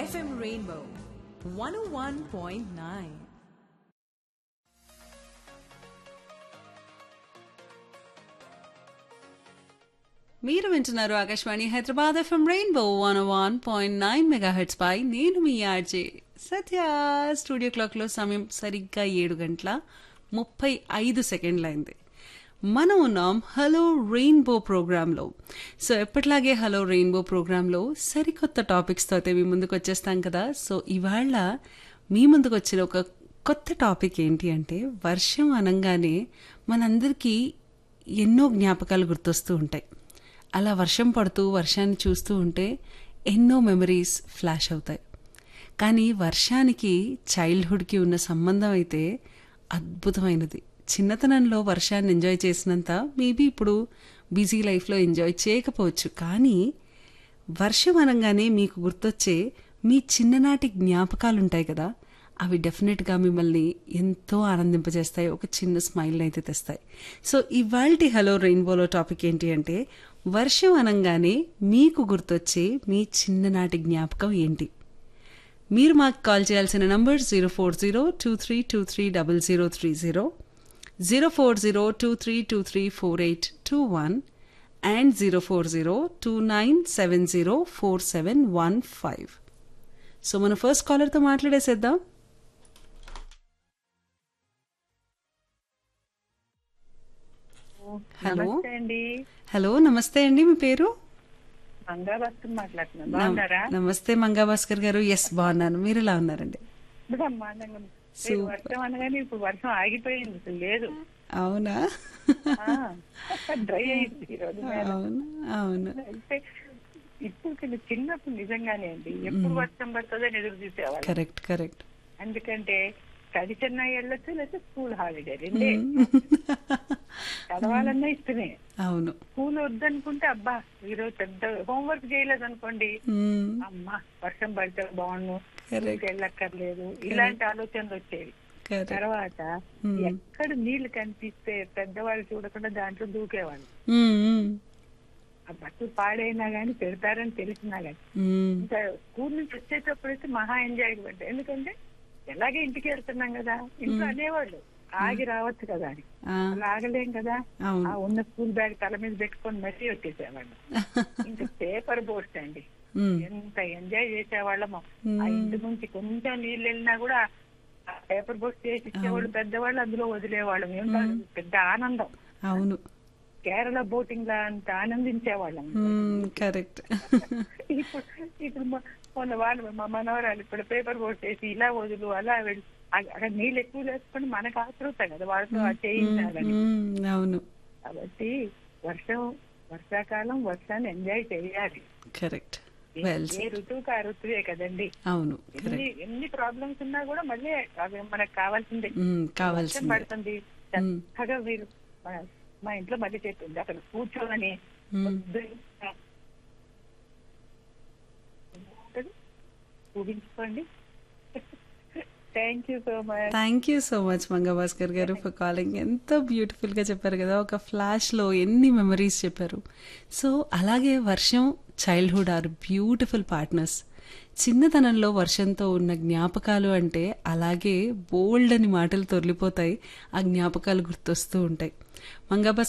FM Rainbow 101.9. మీరు వింటున్నారు Akashvani Hyderabad FM rainbow one one point nine mega heads పై నేను మీ ఆర్జే సత్య స్టూడియో క్లాక్ లో సమయం సరిగ్గా ఏడు గంటల ముప్పై ఐదు సెకండ్లైంది మనం ఉన్నాం హలో రెయిన్బో ప్రోగ్రాంలో సో ఎప్పటిలాగే హలో రెయిన్బో ప్రోగ్రాంలో సరికొత్త టాపిక్స్తో అయితే మీ ముందుకు వచ్చేస్తాం కదా సో ఇవాళ మీ ముందుకు వచ్చిన ఒక కొత్త టాపిక్ ఏంటి అంటే వర్షం అనగానే మనందరికీ ఎన్నో జ్ఞాపకాలు గుర్తొస్తూ ఉంటాయి అలా వర్షం పడుతూ వర్షాన్ని చూస్తూ ఉంటే ఎన్నో మెమరీస్ ఫ్లాష్ అవుతాయి కానీ వర్షానికి చైల్డ్హుడ్కి ఉన్న సంబంధం అయితే అద్భుతమైనది చిన్నతనంలో వర్షాన్ని ఎంజాయ్ చేసినంత మేబీ ఇప్పుడు బిజీ లైఫ్లో ఎంజాయ్ చేయకపోవచ్చు కానీ వర్షం అనగానే మీకు గుర్తొచ్చే మీ చిన్ననాటి జ్ఞాపకాలు ఉంటాయి కదా అవి డెఫినెట్గా మిమ్మల్ని ఎంతో ఆనందింపజేస్తాయి ఒక చిన్న స్మైల్ అయితే తెస్తాయి సో ఇవాల్టి హలో రెయిన్బోలో టాపిక్ ఏంటి అంటే వర్షం అనగానే మీకు గుర్తొచ్చే మీ చిన్ననాటి జ్ఞాపకం ఏంటి మీరు మాకు కాల్ చేయాల్సిన number zero four zero two three two three double zero three zero zero four zero two three two three four eight two one and zero four zero two nine seven zero four seven one five so మన first కాలర్తో మాట్లాడేసేద్దాం hello నమస్తే అండి hello నమస్తే అండి మీ పేరు మంగా భక్తులు మాట్లాడుతున్నాను బాగున్నారా నమస్తే మంగా భాస్కర్ గారు ఎస్ బాగున్నాను మీరు ఎలా ఉన్నారండి బ్రహ్మాండంగా ఉంది. లేదు, వర్షం అనగానే ఇప్పుడు వర్షం ఆగిపోయింది అసలు లేదు అవునా డ్రై అయింది ఈ రోజు మీద. అవును అవును అయితే ఇప్పుడు కొంచెం చిన్నప్పుడు నిజంగానే అండి ఎప్పుడు వర్షం పడుతుందని ఎదురు చూసేవాళ్ళు కరెక్ట్ కరెక్ట్ ఎందుకంటే కది చెన్నై వెళ్ళొచ్చు లేకపోతే స్కూల్ హాలిడే రెండే చదవాలన్నా ఇష్టమే అవును స్కూల్ వద్దనుకుంటే అబ్బా ఈరోజు పెద్ద హోంవర్క్ చేయలేదు అనుకోండి మ్మ్. అమ్మా వర్షం పడితే బాగుండు Correct. వెళ్ళక్కర్లేదు ఇలాంటి ఆలోచనలు వచ్చేవి కరెక్ట్ తర్వాత ఎక్కడ నీళ్లు కనిపిస్తే పెద్దవాళ్ళు చూడకుండా దాంట్లో దూకేవాళ్ళు మ్మ్, మ్మ్. ఆ బట్టలు పాడైనా గానీ పెడతారని తెలిసినా గానీ మ్మ్. ఇంకా స్కూల్ నుంచి వచ్చేటప్పుడైతే మహా ఎంజాయ్ పడ్డా ఎందుకంటే ఎలాగే ఇంటికి వెళ్తున్నాం కదా ఇంట్లో అనేవాళ్ళు ఆగి రావచ్చు కదా అని ఆ, అలా ఆగలేం కదా అవును ఆ ఉన్న స్కూల్ బ్యాగ్ తల మీద పెట్టుకొని మరీ వచ్చేసేవాళ్ళు ఇంకా పేపర్ బోట్స్ అండి మ్మ్. ఎంత ఎంజాయ్ చేసేవాళ్ళమో ఆ ఇంటి నుంచి కొంచెం నీళ్ళు వెళ్ళినా కూడా ఆ పేపర్ బోట్ చేసి ఇచ్చేవాళ్ళు పెద్దవాళ్ళు అందులో వదిలేవాళ్ళం ఏంటో పెద్ద ఆనందం అవును కేరళ బోటింగ్ లా అంత ఆనందించేవాళ్ళం మ్మ్, కరెక్ట్ ఇప్పుడు ఇప్పుడు మొ- మొన్న వాళ్ళు మా మనవరాలు ఇప్పుడు పేపర్ బోట్ చేసి ఇలా వదులు అలా వెళ్ళు అ- అక్కడ నీళ్ళు ఎక్కువ లేసుకొని మనకు ఆతృత కదా వాళ్ళతో ఆ చేయించాలని మ్మ్, అవును కాబట్టి వర్షం వర్షాకాలం వర్షాన్ని ఎంజాయ్ చేయాలి కరెక్ట్ వెల్ ఏ ఋతువుకి ఆ ఋతువే కదండి అవును ఎన్ని ఎన్ని ప్రాబ్లమ్స్ ఉన్నా కూడా మళ్ళీ అవి మనకు కావాల్సిందే మ్మ్, వర్షం కావాల్సింది పడుతుంది చక్కగా మీరు మా- మా ఇంట్లో మళ్ళీ చెప్తుంది అక్కడ కూర్చోని పొద్దున్న ఊహించుకోండి thank you so much thank you so much Manga Bhaskar garu for calling ఎంతో బ్యూటిఫుల్ గా చెప్పారు కదా ఒక ఫ్లాష్ లో ఎన్ని మెమరీస్ చెప్పారు సో అలాగే వర్షం చైల్డ్హుడ్ ఆర్ బ్యూటిఫుల్ పార్ట్నర్స్ చిన్నతనంలో వర్షంతో ఉన్న జ్ఞాపకాలు అంటే అలాగే బోల్డ్ అని మాటలు తొలిపోతాయి ఆ జ్ఞాపకాలు గుర్తొస్తూ ఉంటాయి మంగా